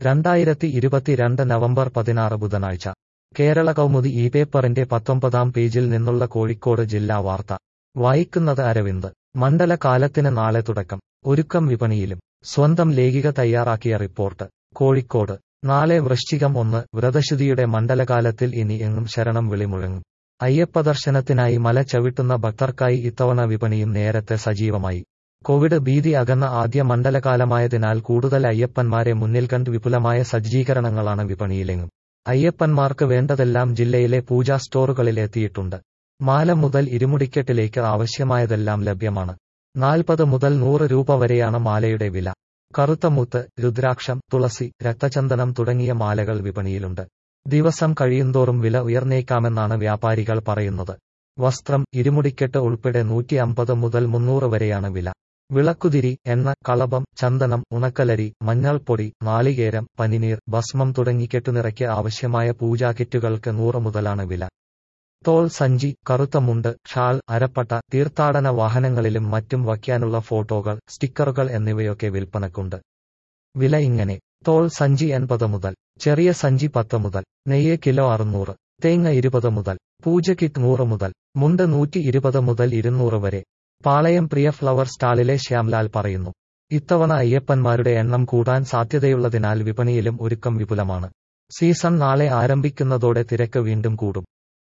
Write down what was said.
രണ്ടായിരത്തി ഇരുപത്തിരണ്ട് നവംബർ പതിനാറ് ബുധനാഴ്ച കേരള കൗമുദി ഈ പേപ്പറിന്റെ പത്തൊമ്പതാം പേജിൽ നിന്നുള്ള കോഴിക്കോട് ജില്ലാ വാർത്ത വായിക്കുന്നത് അരവിന്ദ് മണ്ഡലകാലത്തിന് നാളെ തുടക്കം ഒരുക്കം വിപണിയിലും സ്വന്തം ലേഖിക തയ്യാറാക്കിയ റിപ്പോർട്ട് കോഴിക്കോട് നാളെ വൃശ്ചികം ഒന്ന് വ്രതശുദ്ധിയുടെ മണ്ഡലകാലത്തിൽ ഇനി എങ്ങും ശരണം വിളിമുഴങ്ങും അയ്യപ്പദർശനത്തിനായി മല ചവിട്ടുന്ന ഭക്തർക്കായി ഇത്തവണ വിപണിയും നേരത്തെ സജീവമായി കോവിഡ് ഭീതി അകന്ന ആദ്യ മണ്ഡലകാലമായതിനാൽ കൂടുതൽ അയ്യപ്പന്മാരെ മുന്നിൽ കണ്ട് വിപുലമായ സജ്ജീകരണങ്ങളാണ് വിപണിയിലെങ്ങും അയ്യപ്പന്മാർക്ക് വേണ്ടതെല്ലാം ജില്ലയിലെ പൂജാ സ്റ്റോറുകളിൽ എത്തിയിട്ടുണ്ട് മാല മുതൽ ഇരുമുടിക്കെട്ടിലേക്ക് ആവശ്യമായതെല്ലാം ലഭ്യമാണ് നാൽപ്പത് മുതൽ നൂറ് രൂപ വരെയാണ് മാലയുടെ വില കറുത്തമുത്ത് രുദ്രാക്ഷം തുളസി രക്തചന്ദനം തുടങ്ങിയ മാലകൾ വിപണിയിലുണ്ട് ദിവസം കഴിയുന്തോറും വില ഉയർന്നേക്കാമെന്നാണ് വ്യാപാരികൾ പറയുന്നത് വസ്ത്രം ഇരുമുടിക്കെട്ട് ഉൾപ്പെടെ നൂറ്റി അമ്പത് മുതൽ മുന്നൂറ് വരെയാണ് വില വിളക്കുതിരി എണ്ണ കളഭം ചന്ദനം ഉണക്കലരി മഞ്ഞൾപ്പൊടി നാളികേരം പനിനീർ ഭസ്മം തുടങ്ങി കെട്ടുനിറയ്ക്ക് ആവശ്യമായ പൂജാ കിറ്റുകൾക്ക് നൂറ് മുതലാണ് വില തോൾ സഞ്ചി കറുത്ത മുണ്ട് ഷാൾ അരപ്പട്ട തീർത്ഥാടന വാഹനങ്ങളിലും മറ്റും വയ്ക്കാനുള്ള ഫോട്ടോകൾ സ്റ്റിക്കറുകൾ എന്നിവയൊക്കെ വിൽപ്പനക്കുണ്ട് വില ഇങ്ങനെ തോൾ സഞ്ചി എൺപത് മുതൽ ചെറിയ സഞ്ചി പത്ത് മുതൽ നെയ്യ് കിലോ അറുന്നൂറ് തേങ്ങ ഇരുപത് മുതൽ പൂജ കിറ്റ് നൂറ് മുതൽ മുണ്ട് നൂറ്റി ഇരുപത് മുതൽ ഇരുന്നൂറ് വരെ പാളയം പ്രിയ ഫ്ലവർ സ്റ്റാളിലെ ശ്യാംലാൽ പറയുന്നു ഇത്തവണ അയ്യപ്പന്മാരുടെ എണ്ണം കൂടാൻ സാധ്യതയുള്ളതിനാൽ വിപണിയിലും ഒരുക്കം വിപുലമാണ് സീസൺ നാളെ ആരംഭിക്കുന്നതോടെ തിരക്ക് വീണ്ടും കൂടും